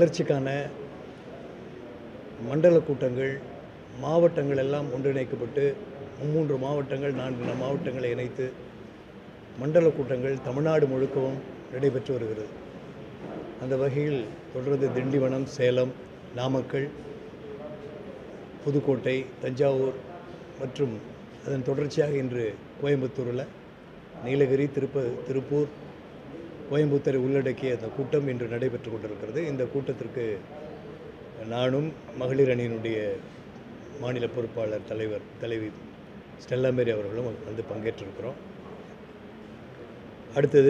வளர்ச்சிக்கான மண்டல கூட்டங்கள் மாவட்டங்கள் எல்லாம் ஒன்றிணைக்கப்பட்டு மூன்று மாவட்டங்கள் நான்கு மாவட்டங்களை இணைத்து மண்டல கூட்டங்கள் தமிழ்நாடு முழுக்கவும் நடைபெற்று வருகிறது அந்த வகையில் தொடர்ந்து திண்டிவனம் சேலம் நாமக்கல் புதுக்கோட்டை தஞ்சாவூர் மற்றும் அதன் தொடர்ச்சியாக இன்று கோயம்புத்தூரில் நீலகிரி திருப்ப திருப்பூர் கோயம்புத்தூரை உள்ளடக்கிய அந்த கூட்டம் இன்று நடைபெற்று கொண்டிருக்கிறது இந்த கூட்டத்திற்கு நானும் மகளிர் அணியினுடைய மாநில பொறுப்பாளர் தலைவர் தலைவி ஸ்டெல்லா மேரி அவர்களும் வந்து பங்கேற்றிருக்கிறோம் அடுத்தது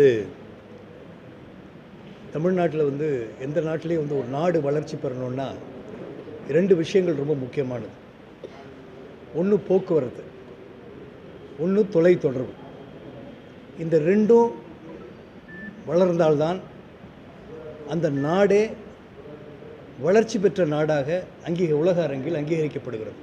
தமிழ்நாட்டில் வந்து எந்த நாட்டிலையும் வந்து ஒரு நாடு வளர்ச்சி பெறணும்னா இரண்டு விஷயங்கள் ரொம்ப முக்கியமானது ஒன்று போக்குவரத்து ஒன்று தொலைத்தொடர்பு இந்த ரெண்டும் வளர்ந்தால்தான் அந்த நாடே வளர்ச்சி பெற்ற நாடாக அங்கீக உலக அரங்கில் அங்கீகரிக்கப்படுகிறது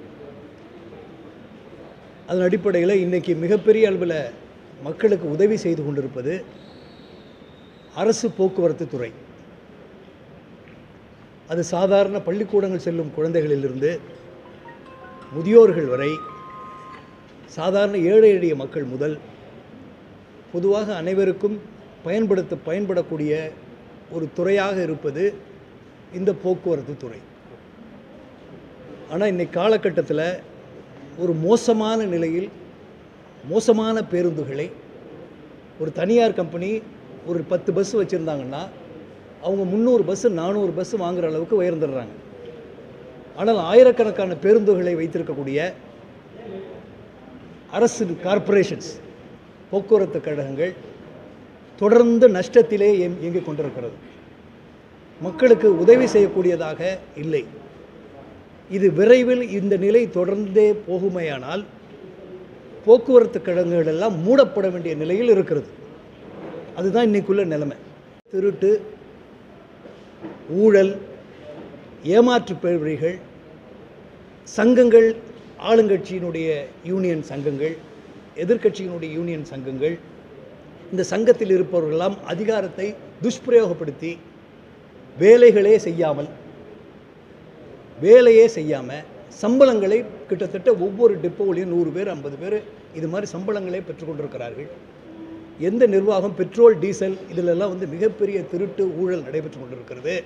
அதன் அடிப்படையில் இன்றைக்கி மிகப்பெரிய அளவில் மக்களுக்கு உதவி செய்து கொண்டிருப்பது அரசு போக்குவரத்து துறை அது சாதாரண பள்ளிக்கூடங்கள் செல்லும் குழந்தைகளிலிருந்து முதியோர்கள் வரை சாதாரண ஏழை எளிய மக்கள் முதல் பொதுவாக அனைவருக்கும் பயன்படுத்த பயன்படக்கூடிய ஒரு துறையாக இருப்பது இந்த போக்குவரத்து துறை ஆனால் இன்னைக்கு காலகட்டத்தில் ஒரு மோசமான நிலையில் மோசமான பேருந்துகளை ஒரு தனியார் கம்பெனி ஒரு பத்து பஸ் வச்சுருந்தாங்கன்னா அவங்க முந்நூறு பஸ்ஸு நானூறு பஸ்ஸு வாங்குற அளவுக்கு உயர்ந்துடுறாங்க ஆனால் ஆயிரக்கணக்கான பேருந்துகளை வைத்திருக்கக்கூடிய அரசு கார்ப்பரேஷன்ஸ் போக்குவரத்து கழகங்கள் தொடர்ந்து நஷ்டத்திலே இயங்- இயங்கிக் கொண்டிருக்கிறது மக்களுக்கு உதவி செய்யக்கூடியதாக இல்லை இது விரைவில் இந்த நிலை தொடர்ந்தே போகுமேயானால் போக்குவரத்து கழகங்கள் எல்லாம் மூடப்பட வேண்டிய நிலையில் இருக்கிறது அதுதான் இன்னைக்குள்ள நிலைமை திருட்டு ஊழல் ஏமாற்று பேர்வழிகள் சங்கங்கள் ஆளுங்கட்சியினுடைய யூனியன் சங்கங்கள் எதிர்க்கட்சியினுடைய யூனியன் சங்கங்கள் இந்த சங்கத்தில் இருப்பவர்களெல்லாம் அதிகாரத்தை துஷ்பிரயோகப்படுத்தி வேலைகளே செய்யாமல் வேலையே செய்யாமல் சம்பளங்களை கிட்டத்தட்ட ஒவ்வொரு டிப்போவிலையும் நூறு பேர் ஐம்பது பேர் இது மாதிரி சம்பளங்களே பெற்றுக்கொண்டிருக்கிறார்கள் எந்த நிர்வாகம் பெட்ரோல் டீசல் இதிலெல்லாம் வந்து மிகப்பெரிய திருட்டு ஊழல் நடைபெற்று கொண்டிருக்கிறது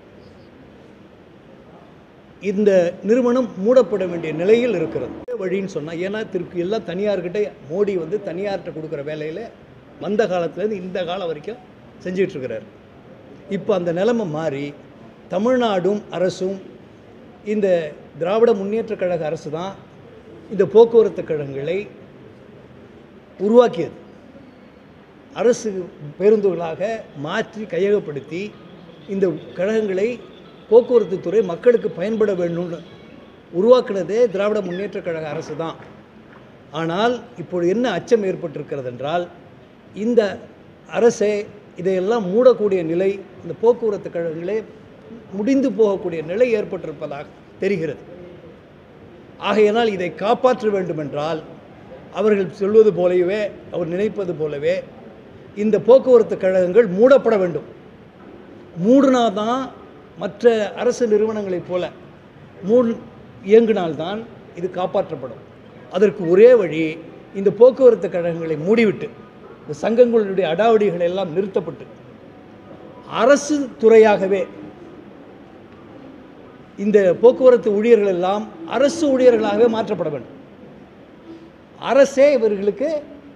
இந்த நிறுவனம் மூடப்பட வேண்டிய நிலையில் இருக்கிறது ஒரே வழின்னு சொன்னால் ஏன்னா திருக்கு எல்லாம் தனியார்கிட்ட மோடி வந்து தனியார்கிட்ட கொடுக்குற வேலையில் வந்த காலத்துலேருந்து இந்த காலம் வரைக்கும் செஞ்சிட்டு இருக்கிறார் இப்போ அந்த நிலைமை மாறி தமிழ்நாடும் அரசும் இந்த திராவிட முன்னேற்றக் கழக அரசு தான் இந்த போக்குவரத்து கழகங்களை உருவாக்கியது அரசு பேருந்துகளாக மாற்றி கையகப்படுத்தி இந்த கழகங்களை போக்குவரத்து துறை மக்களுக்கு பயன்பட வேண்டும்னு உருவாக்குனதே திராவிட முன்னேற்றக் கழக அரசு தான் ஆனால் இப்பொழுது என்ன அச்சம் ஏற்பட்டிருக்கிறது என்றால் இந்த அரசே இதையெல்லாம் மூடக்கூடிய நிலை இந்த போக்குவரத்து கழகங்களே முடிந்து போகக்கூடிய நிலை ஏற்பட்டிருப்பதாக தெரிகிறது ஆகையினால் இதை காப்பாற்ற வேண்டுமென்றால் அவர்கள் சொல்வது போலவே அவர் நினைப்பது போலவே இந்த போக்குவரத்து கழகங்கள் மூடப்பட வேண்டும் மூடினாதான் மற்ற அரசு நிறுவனங்களைப் போல மூ இயங்கினால்தான் இது காப்பாற்றப்படும் அதற்கு ஒரே வழி இந்த போக்குவரத்து கழகங்களை மூடிவிட்டு இந்த சங்கங்களுடைய அடாவடிகள் எல்லாம் நிறுத்தப்பட்டு அரசு துறையாகவே இந்த போக்குவரத்து ஊழியர்கள் எல்லாம் அரசு ஊழியர்களாகவே மாற்றப்பட வேண்டும் அரசே இவர்களுக்கு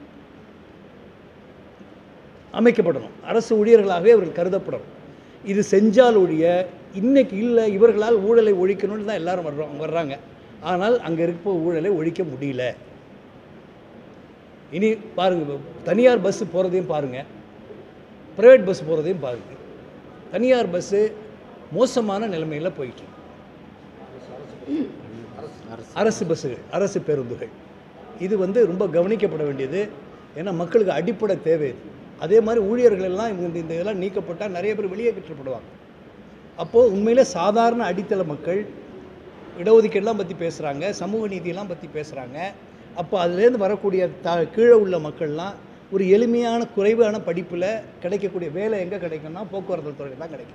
அமைக்கப்படணும் அரசு ஊழியர்களாகவே இவர்கள் கருதப்படணும் இது செஞ்சால் ஒழிய இன்னைக்கு இல்லை இவர்களால் ஊழலை ஒழிக்கணும்னு தான் எல்லாரும் வர்றோம் வர்றாங்க ஆனால் அங்கே இருக்க ஊழலை ஒழிக்க முடியல இனி பாருங்க தனியார் பஸ்ஸு போகிறதையும் பாருங்கள் ப்ரைவேட் பஸ் போகிறதையும் பாருங்கள் தனியார் பஸ்ஸு மோசமான நிலைமையில் போயிட்டு இருக்கு. அரசு பஸ்ஸுகள் அரசு பேருந்துகள் இது வந்து ரொம்ப கவனிக்கப்பட வேண்டியது ஏன்னா மக்களுக்கு அடிப்படை தேவை இது அதே மாதிரி ஊழியர்கள் எல்லாம் இவங்க இந்த இதெல்லாம் நீக்கப்பட்டால் நிறைய பேர் வெளியே கட்டப்படுவாங்க அப்போது உண்மையிலே சாதாரண அடித்தள மக்கள் இடஒதுக்கீடெல்லாம் பற்றி பேசுகிறாங்க சமூக நீதியெல்லாம் பற்றி பேசுகிறாங்க அப்போ அதுலேருந்து வரக்கூடிய த கீழே உள்ள மக்கள்லாம் ஒரு எளிமையான குறைவான படிப்பில் கிடைக்கக்கூடிய வேலை எங்கே கிடைக்கும்னா போக்குவரத்து துறையில் தான் கிடைக்கும்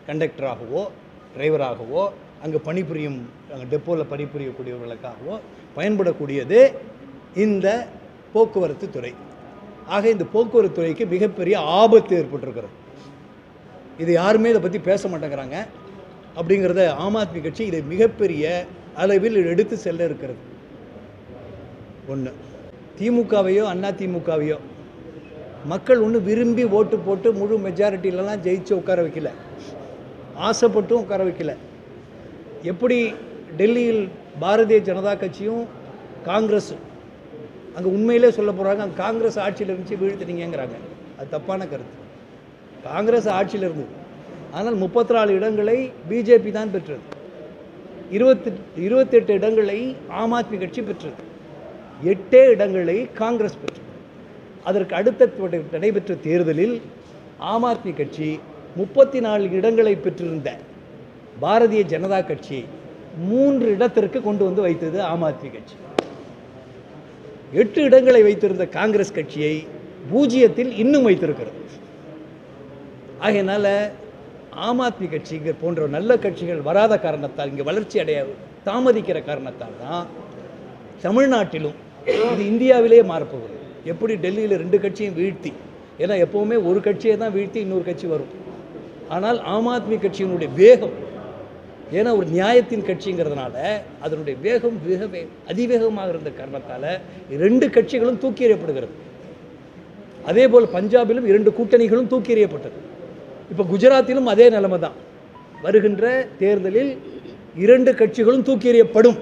கண்டக்டராகவோ டிரைவராகவோ அங்கே பணிபுரியும் அங்கே டெப்போவில் பணிபுரியக்கூடியவர்களுக்காகவோ பயன்படக்கூடியது இந்த போக்குவரத்து துறை ஆக இந்த போக்குவரத்து துறைக்கு மிகப்பெரிய ஆபத்து ஏற்பட்டிருக்கிறது இது யாருமே இதை பற்றி பேச மாட்டேங்கிறாங்க அப்படிங்கிறத ஆம் ஆத்மி கட்சி இதை மிகப்பெரிய அளவில் எடுத்து செல்ல இருக்கிறது ஒன்று திமுகவையோ அண்ணா திமுகவையோ மக்கள் ஒன்று விரும்பி ஓட்டு போட்டு முழு மெஜாரிட்டிலலாம் ஜெயிச்சு உட்கார வைக்கல ஆசைப்பட்டும் உட்கார வைக்கல எப்படி டெல்லியில் பாரதிய ஜனதா கட்சியும் காங்கிரஸும் அங்கே உண்மையிலே சொல்ல போகிறாங்க அங்கே காங்கிரஸ் ஆட்சியில் இருந்துச்சு வீழ்த்துனீங்கங்கிறாங்க அது தப்பான கருத்து காங்கிரஸ் ஆட்சியில் இருந்தது ஆனால் முப்பத்தி நாலு இடங்களை பிஜேபி தான் பெற்றது இருபத்தி இருபத்தெட்டு இடங்களை ஆம் ஆத்மி கட்சி பெற்றது எட்டே இடங்களை காங்கிரஸ் பெற்றது அதற்கு அடுத்த தொட- நடைபெற்ற தேர்தலில் ஆம் ஆத்மி கட்சி முப்பத்தி நாலு இடங்களை பெற்றிருந்த பாரதிய ஜனதா கட்சி மூன்று இடத்திற்கு கொண்டு வந்து வைத்தது ஆம் ஆத்மி கட்சி எட்டு இடங்களை வைத்திருந்த காங்கிரஸ் கட்சியை பூஜ்ஜியத்தில் இன்னும் வைத்திருக்கிறது ஆகையினால ஆம் ஆத்மி கட்சி இங்க போன்ற நல்ல கட்சிகள் வராத காரணத்தால் இங்கே வளர்ச்சி அடைய தாமதிக்கிற காரணத்தால் தான் தமிழ்நாட்டிலும் இது இந்தியாவிலே மாறப்போகுது எப்படி டெல்லியில் ரெண்டு கட்சியும் வீழ்த்தி ஏன்னா எப்போவுமே ஒரு கட்சியை தான் வீழ்த்தி இன்னொரு கட்சி வரும் ஆனால் ஆம் ஆத்மி கட்சியினுடைய வேகம் ஏன்னா ஒரு நியாயத்தின் கட்சிங்கிறதுனால அதனுடைய வேகம் மிக வே அதிவேகமாக இருந்த காரணத்தால் ரெண்டு கட்சிகளும் தூக்கி எறியப்படுகிறது அதே போல் பஞ்சாபிலும் இரண்டு கூட்டணிகளும் தூக்கி எறியப்பட்டது இப்போ குஜராத்திலும் அதே நிலைமை தான் வருகின்ற தேர்தலில் இரண்டு கட்சிகளும் தூக்கி எறியப்படும்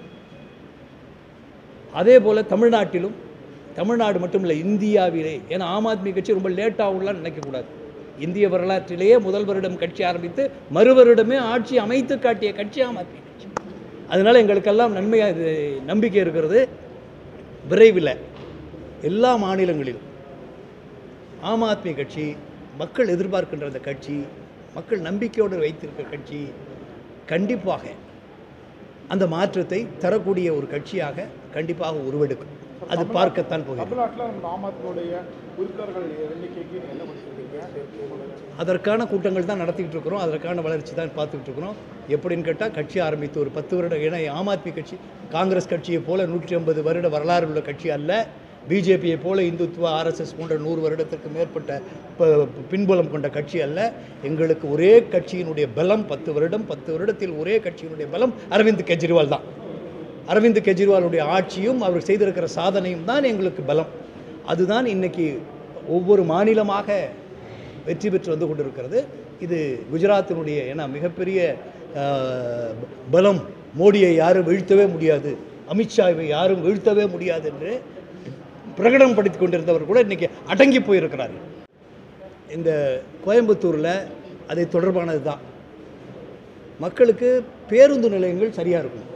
அதே போல் தமிழ்நாட்டிலும் தமிழ்நாடு மட்டும் இல்லை இந்தியாவிலே ஏன்னா ஆம் ஆத்மி கட்சி ரொம்ப லேட்டாகும்லாம் நினைக்கக்கூடாது இந்திய வரலாற்றிலேயே முதல் வருடம் கட்சி ஆரம்பித்து மறு வருடமே ஆட்சி அமைத்து காட்டிய கட்சி ஆம் ஆத்மி கட்சி அதனால் எங்களுக்கெல்லாம் நன்மையாக இது நம்பிக்கை இருக்கிறது விரைவில் எல்லா மாநிலங்களிலும் ஆம் ஆத்மி கட்சி மக்கள் எதிர்பார்க்கின்ற அந்த கட்சி மக்கள் நம்பிக்கையோடு வைத்திருக்கிற கட்சி கண்டிப்பாக அந்த மாற்றத்தை தரக்கூடிய ஒரு கட்சியாக கண்டிப்பாக உருவெடுக்கும் அது பார்க்கத்தான் போகிறது தமிழ்நாட்டில் நம்ம ஆம் ஆத்மியுடைய உறுப்பினர்கள் எண்ணிக்கைக்கு நீங்க என்ன பண்ணிருக்கீங்க அதற்கான கூட்டங்கள் தான் நடத்திக்கிட்டு இருக்கிறோம் அதற்கான வளர்ச்சி தான் பார்த்துக்கிட்டு இருக்கிறோம் எப்படின்னு கேட்டால் கட்சி ஆரம்பித்து ஒரு பத்து வருடம் ஏன்னா ஆம் ஆத்மி கட்சி காங்கிரஸ் கட்சியை போல நூற்றி ஐம்பது வருட வரலாறு உள்ள கட்சி அல்ல பிஜேபியை போல இந்துத்துவ ஆர்எஸ்எஸ் போன்ற நூறு வருடத்திற்கு மேற்பட்ட ப- பின்புலம் கொண்ட கட்சி அல்ல எங்களுக்கு ஒரே கட்சியினுடைய பலம் பத்து வருடம் பத்து வருடத்தில் ஒரே கட்சியினுடைய பலம் அரவிந்த் கெஜ்ரிவால் தான் அரவிந்த் கெஜ்ரிவாலுடைய ஆட்சியும் அவர் செய்திருக்கிற சாதனையும் தான் எங்களுக்கு பலம் அதுதான் இன்னைக்கு ஒவ்வொரு மாநிலமாக வெற்றி பெற்று வந்து கொண்டிருக்கிறது இது குஜராத்தினுடைய ஏன்னா மிகப்பெரிய ஆஹ், பலம் மோடியை யாரும் வீழ்த்தவே முடியாது அமித்ஷாவை யாரும் வீழ்த்தவே முடியாது என்று பிரகடனம் படுத்திக் கொண்டிருந்தவர் கூட இன்னைக்கு அடங்கி போயிருக்கிறார்கள் இந்த கோயம்புத்தூரில் அதை தொடர்பானது தான் மக்களுக்கு பேருந்து நிலையங்கள் சரியாக இருக்கும்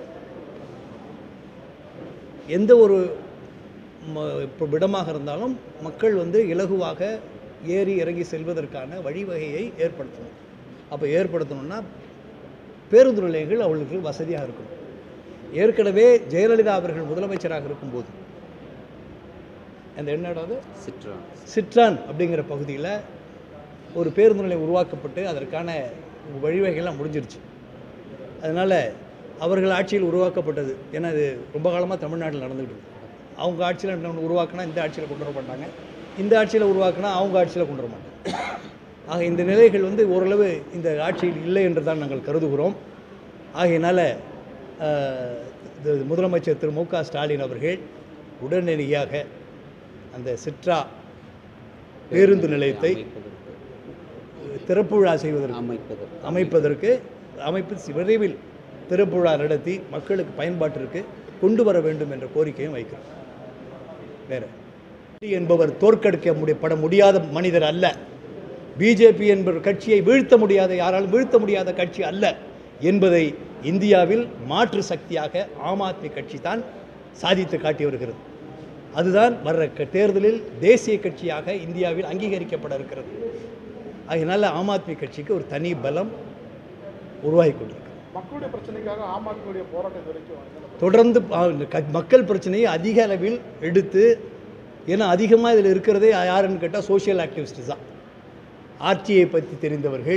எந்த ஒரு ம- இப்போ இடமாக இருந்தாலும் மக்கள் வந்து இலகுவாக ஏறி இறங்கி செல்வதற்கான வழிவகையை ஏற்படுத்தணும் அப்போ ஏற்படுத்தணும்னா பேருந்து நிலையங்கள் அவர்களுக்கு வசதியாக இருக்கணும் ஏற்கனவே ஜெயலலிதா அவர்கள் முதலமைச்சராக இருக்கும்போது அந்த என்னடாவது சிட்ரான் சிட்ரான் அப்படிங்கிற பகுதியில் ஒரு பேருந்து நிலையம் உருவாக்கப்பட்டு அதற்கான வழிவகைகள்லாம் முடிஞ்சிருச்சு அதனால் அவர்கள் ஆட்சியில் உருவாக்கப்பட்டது ஏன்னா இது ரொம்ப காலமாக தமிழ்நாட்டில் நடந்துகிட்டு இருக்கு அவங்க ஆட்சியில் என்ன உருவாக்கினா இந்த ஆட்சியில் கொண்டு வர மாட்டாங்க இந்த ஆட்சியில் உருவாக்கினா அவங்க ஆட்சியில் கொண்டு வர மாட்டாங்க ஆக இந்த நிலைகள் வந்து ஓரளவு இந்த ஆட்சியில் இல்லை என்று தான் நாங்கள் கருதுகிறோம் ஆகையினால் ஆஹ், இது முதலமைச்சர் திரு மு க ஸ்டாலின் அவர்கள் உடனடியாக அந்த சிட்ரா பேருந்து நிலையத்தை அமைப்பதற்கு திறப்பு விழா செய்வதற்கு அமைப்பதற்கு அமைப்பதற்கு அமைப்பு சி- விரைவில் திறப்பு விழா நடத்தி மக்களுக்கு பயன்பாட்டிற்கு கொண்டு வர வேண்டும் என்ற கோரிக்கையும் வைக்கிறோம் வேற மோடி என்பவர் தோற்கடிக்க முடிய பட முடியாத மனிதர் அல்ல பிஜேபி என்பவர் கட்சியை வீழ்த்த முடியாத யாராலும் வீழ்த்த முடியாத கட்சி அல்ல என்பதை இந்தியாவில் மாற்று சக்தியாக ஆம் ஆத்மி கட்சி தான் சாதித்து காட்டி வருகிறது அதுதான் வர்ற க- தேர்தலில் தேசிய கட்சியாக இந்தியாவில் அங்கீகரிக்கப்பட இருக்கிறது அதனால் ஆம் ஆத்மி கட்சிக்கு ஒரு தனி பலம் உருவாகி கொண்டிருக்கு மக்களுடைய பிரச்சனைக்காக ஆம் ஆத்மியுடைய போராட்டம் இது வரைக்கும் என்னென்ன தொடர்ந்து ஆ, இந்த க- மக்கள் பிரச்சனையை அதிக அளவில் எடுத்து ஏன்னா அதிகமாக இதில் இருக்கிறதே யாருன்னு கேட்டால் சோஷியல் ஆக்டிவிஸ்ட் தான் ஆட்சியை பற்றி தெரிந்தவர்கள்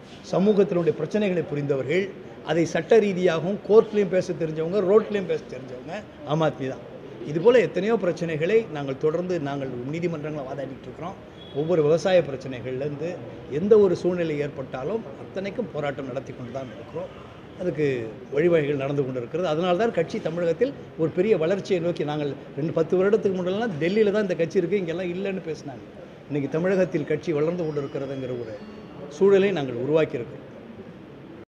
சமூகத்தினுடைய பிரச்சனைகளை புரிந்தவர்கள் அதை சட்ட ரீதியாகவும் கோர்ட்லேயும் பேச தெரிஞ்சவங்க ரோட்லேயும் பேச தெரிஞ்சவங்க ஆம் ஆத்மி தான் இதுபோல் எத்தனையோ பிரச்சனைகளை நாங்கள் தொடர்ந்து நாங்கள் நீதிமன்றங்களை வாதாடிட்டு இருக்கிறோம் ஒவ்வொரு விவசாய பிரச்சனைகள்லேருந்து எந்த ஒரு சூழ்நிலை ஏற்பட்டாலும் அத்தனைக்கும் போராட்டம் நடத்தி கொண்டு தான் இருக்கிறோம் அதுக்கு வழிவகைகள் நடந்து கொண்டு இருக்கிறது அதனால தான் கட்சி தமிழகத்தில் ஒரு பெரிய வளர்ச்சியை நோக்கி நாங்கள் ரெண்டு பத்து வருடத்துக்கு முன்னெல்லாம் டெல்லியில் தான் இந்த கட்சி இருக்குது இங்கெல்லாம் இல்லைன்னு பேசினாங்க இன்றைக்கி தமிழகத்தில் கட்சி வளர்ந்து கொண்டு இருக்கிறதுங்கிற ஒரு சூழலை நாங்கள் உருவாக்கியிருக்கிறோம்